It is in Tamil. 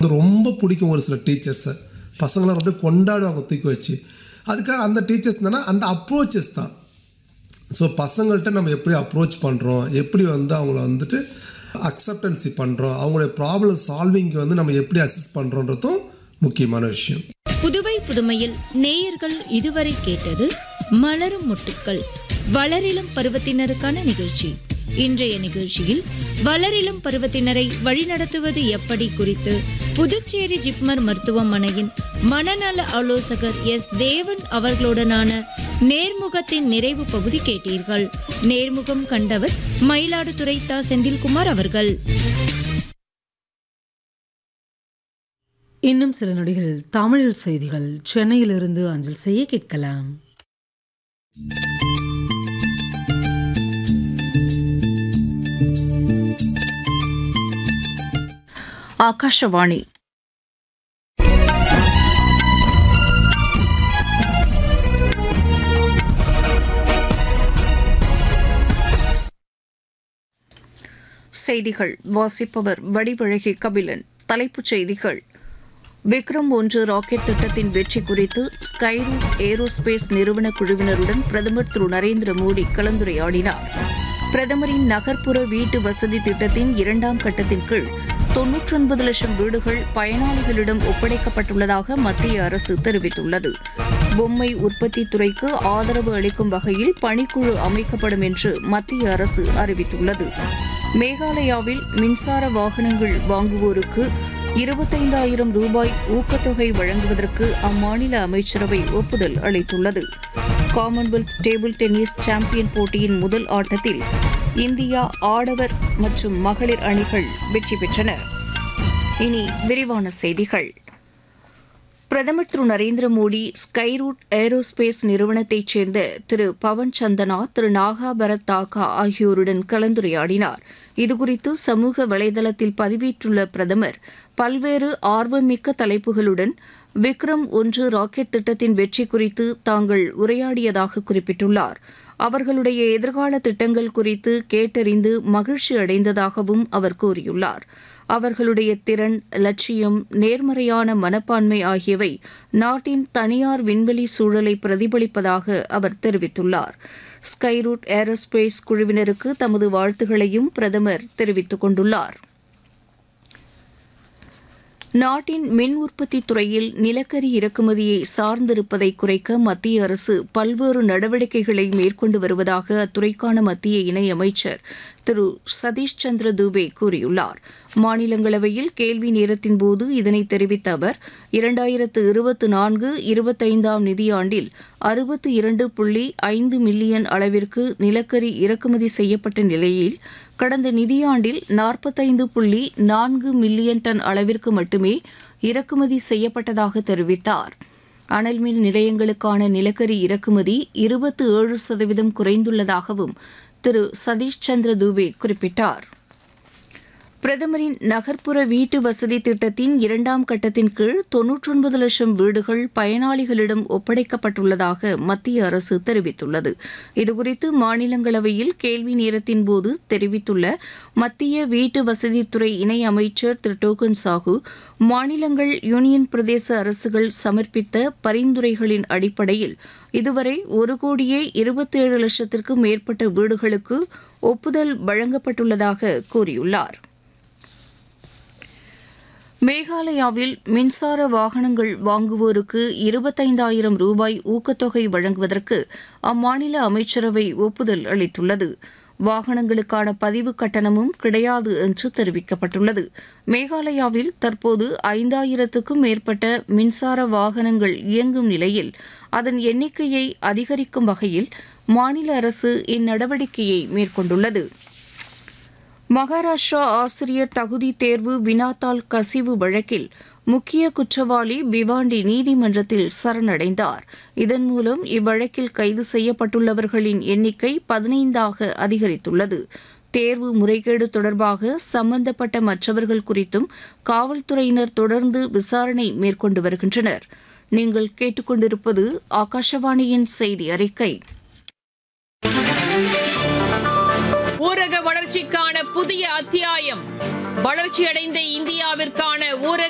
அது ரொம்ப பிடிக்கும் ஒரு சில டீச்சர்ஸை பசங்களாம் அப்படியே கொண்டாடுவாங்க தூக்கி வச்சு அதுக்காக அந்த டீச்சர்ஸ் தானே அந்த அப்ரோச்சஸ் தான் ஸோ பசங்கள்கிட்ட நம்ம எப்படி அப்ரோச் பண்ணுறோம் எப்படி வந்து அவங்கள வந்துட்டு அக்செப்டன்சி பண்ணுறோம் அவங்களுடைய ப்ராப்ளம் சால்விங்க்கு வந்து நம்ம எப்படி அசிஸ்ட் பண்ணுறோன்றதும் முக்கியமான விஷயம் புதுவை புதுமையில் நேயர்கள் இதுவரை கேட்டது மலரும் முட்டுக்கள் வளரிளம் பருவத்தினருக்கான நிகழ்ச்சி இன்றைய நிகழ்ச்சியில் வளரிளம் பருவத்தினரை வழிநடத்துவது எப்படி குறித்து புதுச்சேரி ஜிப்மர் மருத்துவமனையின் மனநல ஆலோசகர் எஸ் தேவன் அவர்களுடனான நேர்முகத்தின் நிறைவு பகுதி கேட்டீர்கள் நேர்முகம் கண்டவர் மயிலாடுதுறை தா செந்தில்குமார் அவர்கள் இன்னும் சில நொடிகளில் தமிழில் செய்திகள் சென்னையிலிருந்து அஞ்சல் செய்ய கேட்கலாம் ಆಕಾಶವಾಣಿ செய்திகள் வாசிப்பவர் வடிவழகி கபிலன் தலைப்புச் செய்திகள் விக்ரம் ஒன்று ராக்கெட் திட்டத்தின் வெற்றி குறித்து ஸ்கைரூட் ஏரோஸ்பேஸ் நிறுவன குழுவினருடன் பிரதமர் திரு நரேந்திர மோடி கலந்துரையாடினார் பிரதமரின் நகர்ப்புற வீட்டு வசதி திட்டத்தின் இரண்டாம் கட்டத்தின் கீழ் தொன்னூற்றொன்பது லட்சம் வீடுகள் பயனாளிகளிடம் ஒப்படைக்கப்பட்டுள்ளதாக மத்திய அரசு தெரிவித்துள்ளது பொம்மை உற்பத்தி துறைக்கு ஆதரவு அளிக்கும் வகையில் பணிக்குழு அமைக்கப்படும் என்று மத்திய அரசு அறிவித்துள்ளது மேகாலயாவில் மின்சார வாகனங்கள் வாங்குவோருக்கு இருபத்தைந்தாயிரம் ரூபாய் ஊக்கத்தொகை வழங்குவதற்கு அம்மாநில அமைச்சரவை ஒப்புதல் அளித்துள்ளது காமன்வெல்த் டேபிள் டென்னிஸ் சாம்பியன் போட்டியின் முதல் ஆட்டத்தில் இந்தியா ஆடவர் மற்றும் மகளிர் அணிகள் வெற்றி பெற்றன இனி விரிவான செய்திகள் பிரதமர் திரு நரேந்திர மோடி ஸ்கைரூட் ஏரோஸ்பேஸ் நிறுவனத்தைச் சேர்ந்த திரு பவன் சந்தனா திரு நாகா பரத் தாக்கா ஆகியோருடன் கலந்துரையாடினார் இதுகுறித்து சமூக வலைதளத்தில் பதிவிட்டுள்ள பிரதமர் பல்வேறு ஆர்வமிக்க தலைப்புகளுடன் விக்ரம் ஒன்று ராக்கெட் திட்டத்தின் வெற்றி குறித்து தாங்கள் உரையாடியதாக குறிப்பிட்டுள்ளார் அவர்களுடைய எதிர்கால திட்டங்கள் குறித்து கேட்டறிந்து மகிழ்ச்சி அடைந்ததாகவும் அவர் கூறியுள்ளார் அவர்களுடைய திறன் லட்சியம் நேர்மறையான மனப்பான்மை ஆகியவை நாட்டின் தனியார் விண்வெளி சூழலை பிரதிபலிப்பதாக அவர் தெரிவித்துள்ளார் ஸ்கைரூட் ஏரோஸ்பேஸ் குழுவினருக்கு தமது வாழ்த்துகளையும் பிரதமர் தெரிவித்துக் கொண்டுள்ளார் நாட்டின் மின் உற்பத்தி துறையில் நிலக்கரி இறக்குமதியை சார்ந்திருப்பதை குறைக்க மத்திய அரசு பல்வேறு நடவடிக்கைகளை மேற்கொண்டு வருவதாக அத்துறைக்கான மத்திய இணையமைச்சர் திரு சதீஷ் சந்திர தூபே கூறியுள்ளார் மாநிலங்களவையில் கேள்வி நேரத்தின் போது இதனை தெரிவித்த அவர் இரண்டாயிரத்து இருபத்தி நான்கு இருபத்தைந்தாம் நிதியாண்டில் அறுபத்து இரண்டு புள்ளி ஐந்து மில்லியன் அளவிற்கு நிலக்கரி இறக்குமதி செய்யப்பட்ட நிலையில் கடந்த நிதியாண்டில் நாற்பத்தைந்து புள்ளி நான்கு மில்லியன் டன் அளவிற்கு மட்டுமே இறக்குமதி செய்யப்பட்டதாக தெரிவித்தார் அனல்மின் நிலையங்களுக்கான நிலக்கரி இறக்குமதி இருபத்து ஏழு சதவீதம் குறைந்துள்ளதாகவும் திரு சதீஷ் சந்திர தூபே குறிப்பிட்டார் பிரதமரின் நகர்ப்புற வீட்டு வசதி திட்டத்தின் இரண்டாம் கட்டத்தின் கீழ் தொன்னூற்றொன்பது லட்சம் வீடுகள் பயனாளிகளிடம் ஒப்படைக்கப்பட்டுள்ளதாக மத்திய அரசு தெரிவித்துள்ளது இதுகுறித்து மாநிலங்களவையில் கேள்வி நேரத்தின் போது தெரிவித்துள்ள மத்திய வீட்டு வசதித்துறை இணை அமைச்சர் திரு டோக்கன் சாஹூ மாநிலங்கள் யூனியன் பிரதேச அரசுகள் சமர்ப்பித்த பரிந்துரைகளின் அடிப்படையில் இதுவரை ஒரு கோடியே இருபத்தேழு லட்சத்திற்கும் மேற்பட்ட வீடுகளுக்கு ஒப்புதல் வழங்கப்பட்டுள்ளதாக கூறியுள்ளார் மேகாலயாவில் மின்சார வாகனங்கள் வாங்குவோருக்கு இருபத்தைந்தாயிரம் ரூபாய் ஊக்கத்தொகை வழங்குவதற்கு அம்மாநில அமைச்சரவை ஒப்புதல் அளித்துள்ளது வாகனங்களுக்கான பதிவு கட்டணமும் கிடையாது என்று தெரிவிக்கப்பட்டுள்ளது மேகாலயாவில் தற்போது ஐந்தாயிரத்துக்கும் மேற்பட்ட மின்சார வாகனங்கள் இயங்கும் நிலையில் அதன் எண்ணிக்கையை அதிகரிக்கும் வகையில் மாநில அரசு இந்நடவடிக்கையை மேற்கொண்டுள்ளது மகாராஷ்டிரா ஆசிரியர் தகுதி தேர்வு வினாத்தாள் கசிவு வழக்கில் முக்கிய குற்றவாளி பிவாண்டி நீதிமன்றத்தில் சரணடைந்தார் இதன் மூலம் இவ்வழக்கில் கைது செய்யப்பட்டுள்ளவர்களின் எண்ணிக்கை பதினைந்தாக அதிகரித்துள்ளது தேர்வு முறைகேடு தொடர்பாக சம்பந்தப்பட்ட மற்றவர்கள் குறித்தும் காவல்துறையினர் தொடர்ந்து விசாரணை மேற்கொண்டு வருகின்றனர் நீங்கள் கேட்டுக்கொண்டிருப்பது ஆகாஷவாணியின் செய்தி அறிக்கை ஊரக வளர்ச்சிக்கான புதிய அத்தியாயம் வளர்ச்சியடைந்த இந்தியாவிற்கான ஊரக